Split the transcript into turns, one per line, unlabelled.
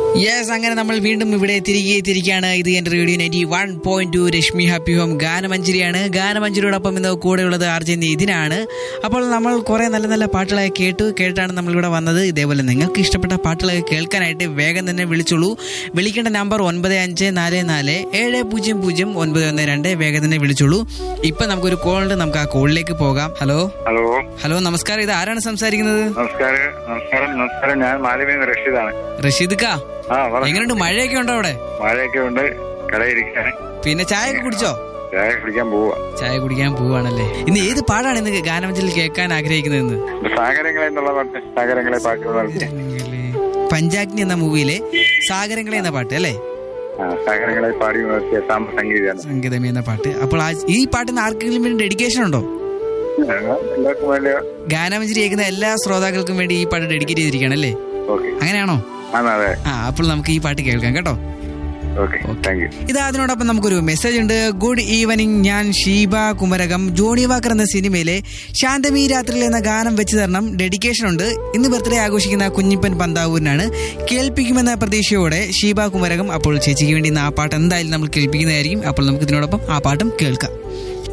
yes അങ്ങനെ നമ്മൾ വീണ്ടും ഇവിടെ തിരികെ എത്തിയിരിക്കുകയാണ് ഇത് എന്റെ radio ninety one point two രശ്മി ഹാപ്പി ഹോം ഗാനമഞ്ജരിയാണ് ഗാനമഞ്ജരിയോടൊപ്പം ഇന്ന് കൂടെയുള്ളത് ആർജൻ ഇതിനാണ് അപ്പോൾ നമ്മൾ കുറെ നല്ല നല്ല പാട്ടുകളൊക്കെ കേട്ടു കേട്ടാണ് നമ്മളിവിടെ വന്നത് ഇതേപോലെ നിങ്ങൾക്ക് ഇഷ്ടപ്പെട്ട പാട്ടുകളൊക്കെ കേൾക്കാനായിട്ട് വേഗം തന്നെ വിളിച്ചോളൂ വിളിക്കേണ്ട നമ്പർ ഒൻപത് അഞ്ച് നാല് നാല് ഏഴ് പൂജ്യം പൂജ്യം ഒൻപത് ഒന്ന് രണ്ട് വേഗം തന്നെ വിളിച്ചോളൂ ഇപ്പൊ നമുക്കൊരു കോൾ ഉണ്ട് നമുക്ക് ആ കോളിലേക്ക് പോകാം ഹലോ
ഹലോ
ഹലോ നമസ്കാരം ഇത് ആരാണ് സംസാരിക്കുന്നത്
നമസ്കാരം നമസ്കാരം നമസ്കാരം ഞാൻ മാലിന്യ റഷീദാണ്
റഷീദ് കാ
ആ പറ
എങ്ങനെയുണ്ട് മഴയൊക്കെ ഉണ്ടോ അവിടെ
മഴയൊക്കെ ഉണ്ട് കടയിരിക്കാൻ
പിന്നെ ചായ ഒക്കെ കുടിച്ചോ
ചായ കുടിക്കാൻ പോവാ
ചായ കുടിക്കാൻ പോവാണല്ലേ ഇന്ന് ഏത് പാടാണ് ഇന്ന് ഗാനമഞ്ചലിൽ കേൾക്കാൻ ആഗ്രഹിക്കുന്നത്
സാഗരങ്ങളെ എന്നുള്ള പാട്ട് സാഗരങ്ങളെ പാട്ടുകൾ
പഞ്ചാഗ്നി എന്ന മൂവിയിലെ സാഗരങ്ങളെ എന്ന പാട്ട് അല്ലേ
ആ സാഗരങ്ങളെ പാടി ഉണർത്തിയ സാമ സംഗീതമാണ്
സംഗീതമേ എന്ന പാട്ട് അപ്പോൾ ആ- ഈ പാട്ടിന് ആർക്കെങ്കിലും വേണ്ടി ഡെഡിക്കേഷൻ ഉണ്ടോ
എല്ലാവർക്കും വേണ്ടി
ഗാനമഞ്ചരി കേൾക്കുന്ന എല്ലാ ശ്രോതാക്കൾക്കും വേണ്ടി ഈ പാട്ട് ഡെഡിക്കേറ്റ് ചെയ്തിരിക്കുകയാണ് അല്ലേ
ഓക്കെ
അങ്ങനെയാണോ
ആണ് അതെ
ആ അപ്പോൾ നമുക്ക് ഈ പാട്ട് കേൾക്കാം കേട്ടോ
ഓക്കെ താങ്ക് യു
ഇത് അതിനോടൊപ്പം നമുക്കൊരു മെസ്സേജ് ഉണ്ട് ഗുഡ് ഈവനിങ് ഞാൻ ഷീബ കുമരകം ജോണി വാക്കർ എന്ന സിനിമയിലെ ശാന്തമി രാത്രിയിൽ എന്ന ഗാനം വെച്ച് തരണം ഡെഡിക്കേഷൻ ഉണ്ട് ഇന്ന് ബർത്ത്ഡേ ആഘോഷിക്കുന്ന കുഞ്ഞിപ്പൻ പന്താവൂരിനാണ് കേൾപ്പിക്കുമെന്ന പ്രതീക്ഷയോടെ ഷീബ കുമരകം അപ്പോൾ ചേച്ചിക്ക് വേണ്ടി ഇന്ന് ആ പാട്ട് എന്തായാലും നമ്മൾ കേൾപ്പിക്കുന്നതായിരിക്കും അപ്പോൾ നമുക്ക് ഇതിനോടൊപ്പം ആ പാട്ടും കേൾക്കാം